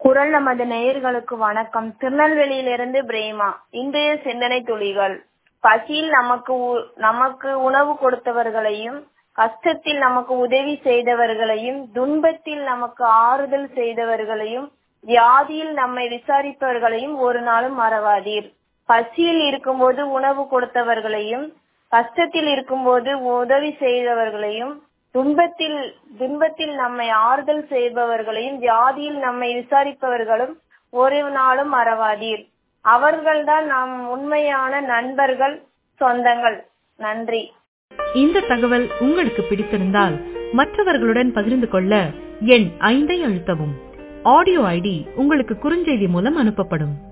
குரல் நமது நேயர்களுக்கு வணக்கம் திருநெல்வேலியிலிருந்து பிரேமா இன்றைய சிந்தனை துளிகள் பசியில் நமக்கு உ- நமக்கு உணவு கொடுத்தவர்களையும் கஷ்டத்தில் நமக்கு உதவி செய்தவர்களையும் துன்பத்தில் நமக்கு ஆறுதல் செய்தவர்களையும் வியாதியில் நம்மை விசாரிப்பவர்களையும் ஒரு நாளும் மறவாதீர் பசியில் இருக்கும்போது உணவு கொடுத்தவர்களையும் கஷ்டத்தில் இருக்கும்போது உதவி செய்தவர்களையும் துன்பத்தில் துன்பத்தில் நம்மை ஆறுதல் செய்பவர்களையும் வியாதியில் நம்மை விசாரிப்பவர்களும் ஒரு நாளும் மறவாதீர் அவர்கள்தான் நம் உண்மையான நண்பர்கள் சொந்தங்கள் நன்றி இந்த தகவல் உங்களுக்கு பிடித்திருந்தால் மற்றவர்களுடன் பகிர்ந்து கொள்ள எண் ஐந்தை அழுத்தவும் ஆடியோ ஐடி உங்களுக்கு குறுஞ்செய்தி மூலம் அனுப்பப்படும்